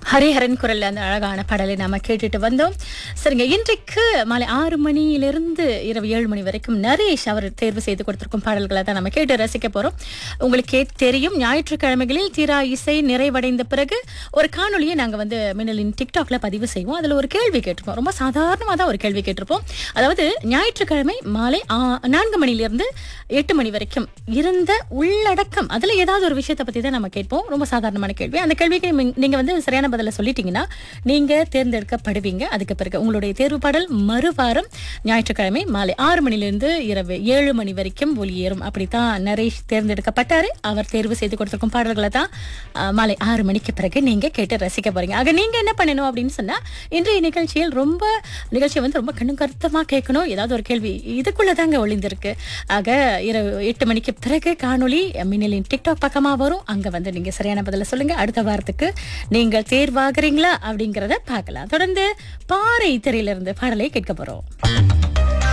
ஹரிஹரன் குரல்ல அந்த அழகான பாடலை நாம கேட்டுட்டு வந்தோம் சரிங்க இன்றைக்கு மாலை ஆறு மணியிலிருந்து இரவு ஏழு மணி வரைக்கும் நரேஷ் அவர் தேர்வு செய்து கொடுத்திருக்கும் பாடல்களை தான் நம்ம கேட்டு ரசிக்க போறோம் உங்களுக்கே தெரியும் ஞாயிற்றுக்கிழமைகளில் தீரா இசை நிறைவடைந்த பிறகு ஒரு காணொளியை நாங்க வந்து மின்னலின் டிக்டாக்ல பதிவு செய்வோம் அதுல ஒரு கேள்வி கேட்டிருப்போம் ரொம்ப சாதாரணமா தான் ஒரு கேள்வி கேட்டிருப்போம் அதாவது ஞாயிற்றுக்கிழமை மாலை ஆ- நான்கு மணிலிருந்து எட்டு மணி வரைக்கும் இருந்த உள்ளடக்கம் அதுல ஏதாவது ஒரு விஷயத்தை பத்தி தான் நம்ம கேட்போம் ரொம்ப சாதாரணமான கேள்வி அந்த கேள்விக்கு நீங்க- நீங்க வந்து சரியான பதில சொல்லிட்டீங்கன்னா நீங்க தேர்ந்தெடுக்கப்படுவீங்க அதுக்கு பிறகு உங்களுடைய தேர்வு பாடல் மறுவாரம் ஞாயிற்றுக்கிழமை மாலை ஆறு மணிலிருந்து இரவு ஏழு மணி வரைக்கும் ஒளியேறும் அப்படித்தான் நரேஷ் தேர்ந்தெடுக்கப்பட்டாரு அவர் தேர்வு செய்து கொடுத்திருக்கும் பாடல்களை தான் அஹ், மாலை ஆறு மணிக்கு பிறகு நீங்க கேட்டு ரசிக்க போறீங்க ஆக நீங்க என்ன பண்ணணும் அப்படின்னு சொன்னா இன்றைய நிகழ்ச்சியில் ரொம்ப நிகழ்ச்சியை வந்து ரொம்ப கண்ணும் கருத்தமா கேட்கணும் ஏதாவது ஒரு கேள்வி இதுக்குள்ள தாங்க ஒளிந்திருக்கு ஆக இரவு எட்டு மணிக்கு பிறகு காணொளி மின்னலின் டிக்டாக் பக்கமா வரும் அங்க வந்து நீங்க சரியான பதில சொல்லுங்க அடுத்த வாரத்துக்கு நீங்கள் தேர்வாகிறீங்களா அப்படிங்கறத பார்க்கலாம் தொடர்ந்து பாறை திரையிலிருந்து பாடலை கேட்க போறோம்